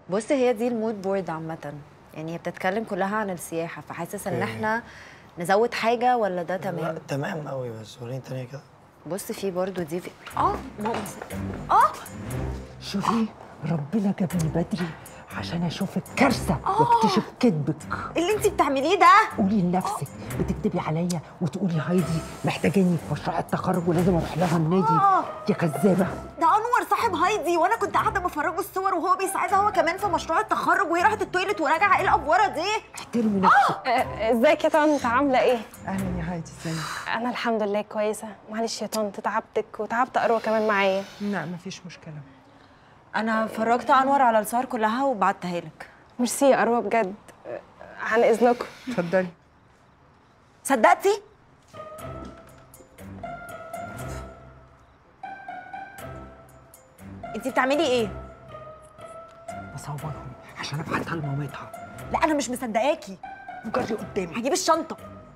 بص هي دي المود بورد عامة يعني هي بتتكلم كلها عن السياحة فحاسس ان إيه. احنا نزود حاجة ولا ده لا تمام تمام قوي بس وريني تانية كده بص في برضو دي في اه ماما اه شوفي ربنا جابني بدري عشان اشوف الكارثه واكتشف كذبك اللي انت بتعمليه ده قولي لنفسك بتكدبي عليا وتقولي هايدي محتاجاني في مشروع التخرج ولازم اروح لها النادي آه. يا كذابه ده انور صاحب هايدي وانا كنت قاعده بفرجه الصور وهو بيساعدها هو كمان في مشروع التخرج وهي راحت التويليت وراجعه ايه الافوره دي احترمي نفسك ازيك يا طنط عامله ايه اهلا يا هايدي ازيك انا الحمد لله كويسه معلش يا طنط تعبتك وتعبت اروى كمان معايا لا مفيش مشكله انا فرجت انور على الصور كلها وبعتها لك ميرسي يا اروى بجد عن اذنكم اتفضلي صدقتي انت بتعملي ايه بصورهم عشان ابعتها لمامتها لا انا مش مصدقاكي وجري قدامي هجيب الشنطه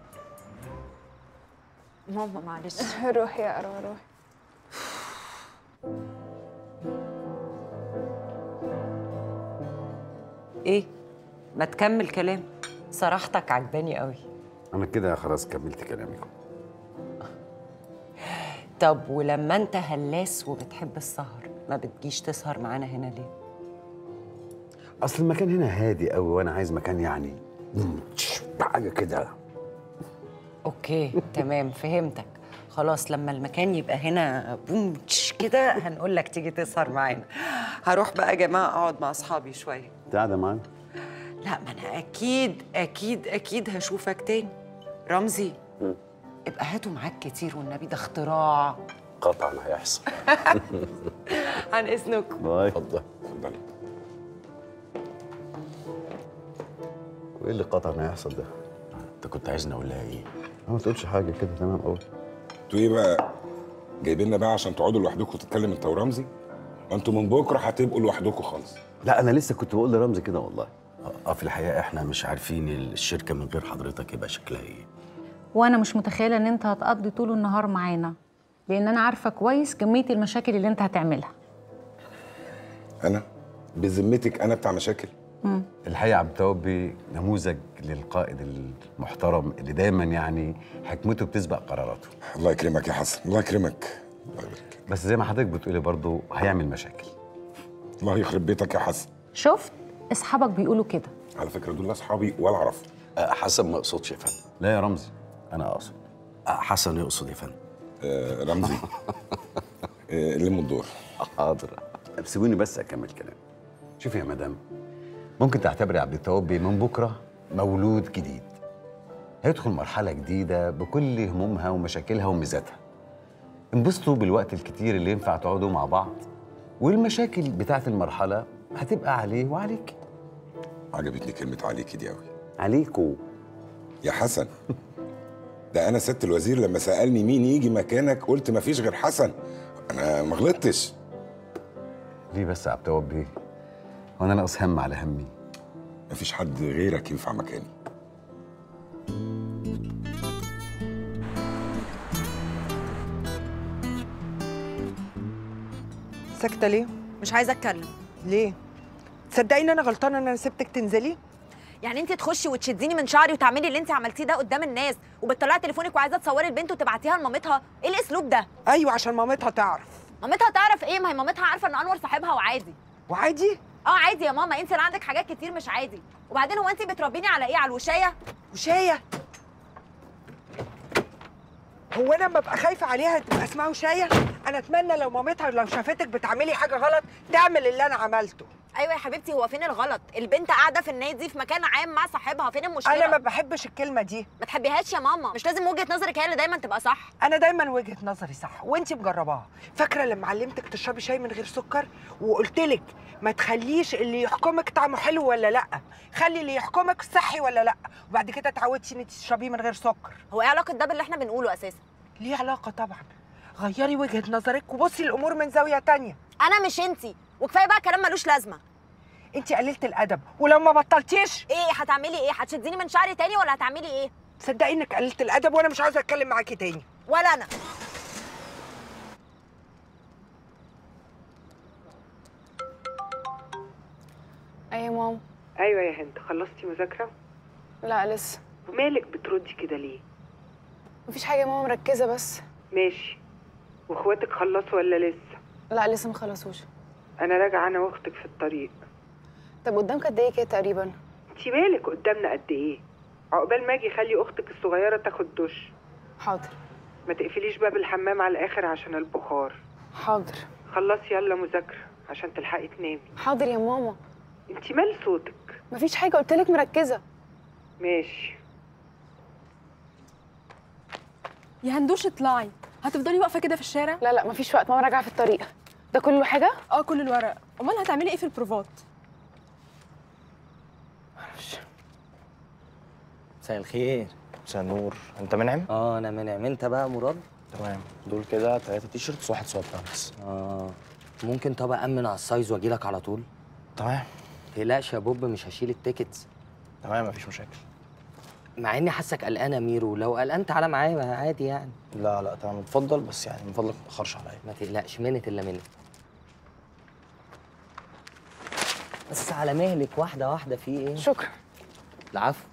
ماما معلش روحي يا اروى روحي ايه ما تكمل كلام صراحتك عجباني قوي انا كده خلاص كملت كلامكم طب ولما انت هلاس وبتحب السهر ما بتجيش تسهر معانا هنا ليه اصل المكان هنا هادي قوي وانا عايز مكان يعني حاجه كده اوكي تمام فهمتك خلاص لما المكان يبقى هنا بوم تش كده هنقول لك تيجي تسهر معانا هروح بقى يا جماعه اقعد مع اصحابي شويه انت قاعده معانا لا ما انا اكيد اكيد اكيد هشوفك تاني رمزي ابقى هاتوا معاك كتير والنبي ده اختراع قطعا هيحصل عن اذنكم باي اتفضل اتفضل وايه اللي قطعا هيحصل ده؟ انت كنت عايزني اقول لها ايه؟ ما تقولش حاجه كده تمام قوي انتوا ايه بقى جايبيننا بقى عشان تقعدوا لوحدكم وتتكلم انت ورمزي ما انتوا من بكره هتبقوا لوحدكم خالص لا انا لسه كنت بقول لرمزي كده والله اه في الحقيقه احنا مش عارفين الشركه من غير حضرتك يبقى شكلها ايه وانا مش متخيله ان انت هتقضي طول النهار معانا لان انا عارفه كويس كميه المشاكل اللي انت هتعملها انا بذمتك انا بتاع مشاكل الحقيقه عبد التواب نموذج للقائد المحترم اللي دايما يعني حكمته بتسبق قراراته الله يكرمك يا حسن الله يكرمك الله يبارك بس زي ما حضرتك بتقولي برضه هيعمل مشاكل الله يخرب بيتك يا حسن شفت اصحابك بيقولوا كده على فكره دول اصحابي ولا اعرفهم آه حسن ما يقصدش يا فندم لا يا رمزي انا اقصد آه حسن يقصد يا فندم آه رمزي آه لموا الدور حاضر طب سيبوني بس اكمل كلام شوفي يا مدام ممكن تعتبري عبد التواب من بكره مولود جديد هيدخل مرحله جديده بكل همومها ومشاكلها وميزاتها انبسطوا بالوقت الكتير اللي ينفع تقعدوا مع بعض والمشاكل بتاعت المرحله هتبقى عليه وعليك عجبتني كلمه عليكي دي قوي عليكوا يا حسن ده انا سياده الوزير لما سالني مين يجي مكانك قلت مفيش غير حسن انا ما غلطتش ليه بس يا عبد التواب بيه هو انا ناقص هم على همي مفيش حد غيرك ينفع مكاني ساكته ليه مش عايزه اتكلم ليه تصدقي ان انا غلطانه ان انا سبتك تنزلي يعني انت تخشي وتشديني من شعري وتعملي اللي انت عملتيه ده قدام الناس وبتطلعي تليفونك وعايزه تصوري البنت وتبعتيها لمامتها ايه الاسلوب ده ايوه عشان مامتها تعرف مامتها تعرف ايه ما هي مامتها عارفه ان انور صاحبها وعادي وعادي اه عادي يا ماما انت اللي عندك حاجات كتير مش عادي وبعدين هو انت بتربيني على ايه على الوشايه وشايه هو انا ببقى خايفه عليها تبقى اسمها وشايه انا اتمنى لو مامتها لو شافتك بتعملي حاجه غلط تعمل اللي انا عملته ايوه يا حبيبتي هو فين الغلط البنت قاعده في النادي في مكان عام مع صاحبها فين المشكله انا ما بحبش الكلمه دي ما تحبيهاش يا ماما مش لازم وجهه نظرك هي اللي دايما تبقى صح انا دايما وجهه نظري صح وانتي مجرباها فاكره لما علمتك تشربي شاي من غير سكر وقلت لك ما تخليش اللي يحكمك طعمه حلو ولا لا خلي اللي يحكمك صحي ولا لا وبعد كده اتعودتي ان انت تشربيه من غير سكر هو ايه علاقه ده باللي احنا بنقوله اساسا ليه علاقه طبعا غيري وجهه نظرك وبصي الامور من زاويه تانية انا مش انتي وكفايه بقى كلام ملوش لازمه انت قليله الادب ولو ما بطلتيش ايه هتعملي ايه هتشديني من شعري تاني ولا هتعملي ايه صدقي انك قليله الادب وانا مش عاوزه اتكلم معاكي تاني ولا انا اي يا ماما ايوه يا هند خلصتي مذاكره لا لسه ومالك بتردي كده ليه مفيش حاجه يا ماما مركزه بس ماشي واخواتك خلصوا ولا لسه لا لسه ما خلصوش انا راجعه انا واختك في الطريق طب قدامك قد ايه كده تقريبا انتي بالك قدامنا قد ايه عقبال ما اجي خلي اختك الصغيره تاخد دش حاضر ما تقفليش باب الحمام على الاخر عشان البخار حاضر خلصي يلا مذاكره عشان تلحقي تنامي حاضر يا ماما انتي مال صوتك مفيش حاجه قلتلك مركزه ماشي يا هندوش اطلعي هتفضلي واقفه كده في الشارع لا لا مفيش وقت ماما راجعه في الطريق ده كله حاجه اه كل الورق امال هتعملي ايه في البروفات مساء الخير مساء النور انت منعم؟ اه انا منعم انت بقى مراد تمام دول كده ثلاثة تي شيرتس وواحد سوات بس اه ممكن طب امن على السايز واجي لك على طول تمام تقلقش يا بوب مش هشيل التيكتس تمام مفيش مشاكل مع اني حاسك قلقان يا ميرو لو قلقان تعالى معايا ما عادي يعني لا لا تمام اتفضل بس يعني من فضلك ما تاخرش عليا ما تقلقش منت الا منت بس على مهلك واحده واحده في ايه شكرا العفو